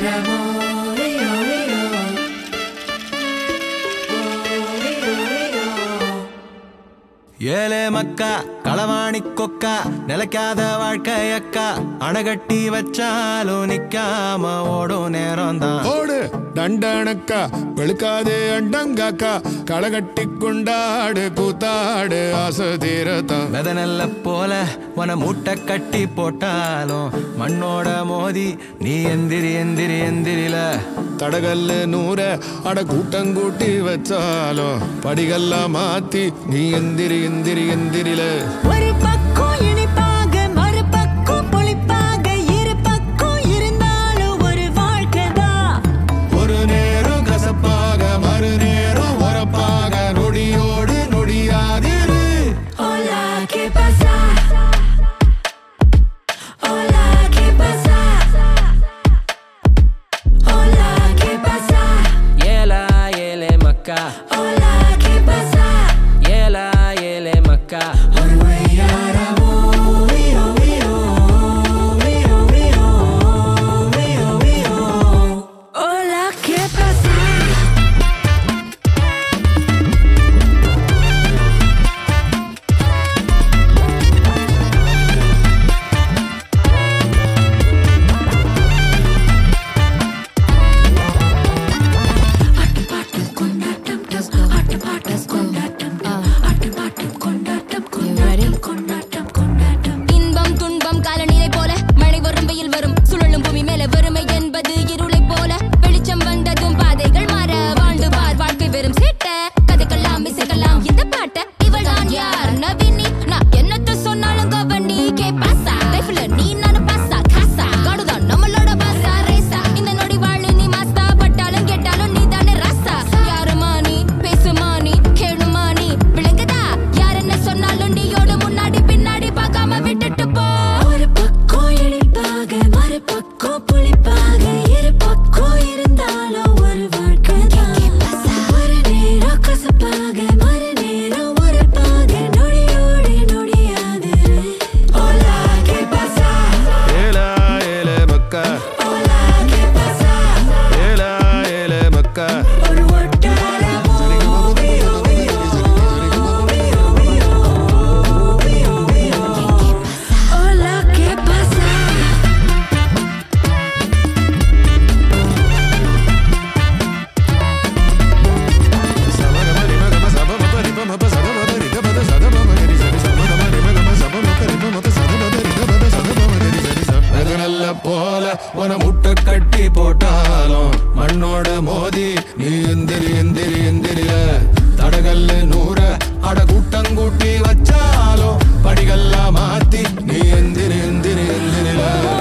ஏலே மக்கா களவாணி கொக்கா நிலைக்காத வாழ்க்கையக்கா அணைகட்டி வச்சாலும் நிக்காம ஓடும் நேரம் தான் ஓடு தண்டனக்கா வெளுக்காதே அண்டங்காக்கா களகட்டி கொண்டாடு கூத்தாடு ஆசை தீரத்தான் வெத நெல்ல போல உன மூட்டை கட்டி போட்டாலும் மண்ணோட மோதி நீ எந்திரி எந்திரி எந்திரில தடகல்ல நூற அட கூட்டங்கூட்டி வச்சாலும் படிகள்லாம் மாத்தி நீ எந்திரி எந்திரி எந்திரில ஒரு பக்கம் இனிப்பாக மறுபக்கம் புளிப்பாக இரு பக்கம் இருந்தாலும் ஒரு வாழ்க்கைதான் ஒரு நேரம் கசப்பாக மறு நேரம் உரப்பாக நொடியோடு நொடியாதிரு Hola, ¿qué pasa? Hola, ¿qué pasa? Hola, ¿qué pasa? ஏலா ஏலே மக்கா Hola, ¿qué pasa? ஏலா ஏலே மக்கா ஒரு வழியாரமோ, வீரோ, வீரோ, வீரோ, வீரோ, வீரோ, வீரோ. Hola, ¿qué pasa? ஆட்டுப்பாட்டம் கொண்டாட்டம் ஆட்டுப்பாட்டம் கொண்டாட்டம் ஆட்டுப்பாட்டம் கொண்டாட்டம் கொண்டாட்டம் கொண்டாட்டம் கொண்டாட்டம் இன்பம் துன்பம் காலநிலை போல மழை வரும் வெயில் வரும் சுழலும் பூமி மேல வறுமை என்பது இருளை போல வெளிச்சம் வந்ததும் பாதைகள் மாற வாழ்ந்து பார் வாழ்க்கை வெறும் சேட்ட கதைக்கெல்லாம் இசைக்கலாம் இந்த பாட்ட இவள் தான் யார் நவீனி நான் என்னத்த சொன்னாலும் கவனி கே பாசா லைஃப்ல நீ நானும் பாசா காசா காடுதான் நம்மளோட பாசா ரேசா இந்த நொடி வாழு நீ மாஸ்தா பட்டாலும் கேட்டாலும் நீ தானே ராசா யாருமா நீ பேசுமா நீ கேளுமா நீ விளங்குதா யார் என்ன சொன்னாலும் நீயோட முன்னாடி பின்னாடி பார்க்காம விட்டுட்டு போ ஒரு பக்கம் இனிப்பாக மறுபக்கம் புளிப்பாக இரு பக்கம் இருந்தாலும் ஒரு வாழ்க்கை ஒரு நேரம் கசப்பாக மறு நேரம் உரப்பாக நொடியோடு நொடியாது Hola, ¿qué pasa? ஏலா ஏலே மக்கா Hola, ¿qué pasa? ஏலா ஏலே மக்கா ஒரு ஒட்டாரமோ, வீரோ, வீரோ, வீரோ, வீரோ, வீரோ, வீரோ. Hola, ¿qué pasa? நல்ல போல உன முட்டை கட்டி போட்டாலும் மண்ணோட மோதி நீ எந்திரி எந்திரி எந்திரில தடகல்ல நூற அட கூட்டங்கூட்டி வச்சாலும் படிகள்லாம் மாத்தி நீ எந்திரி எந்திரி எந்திரில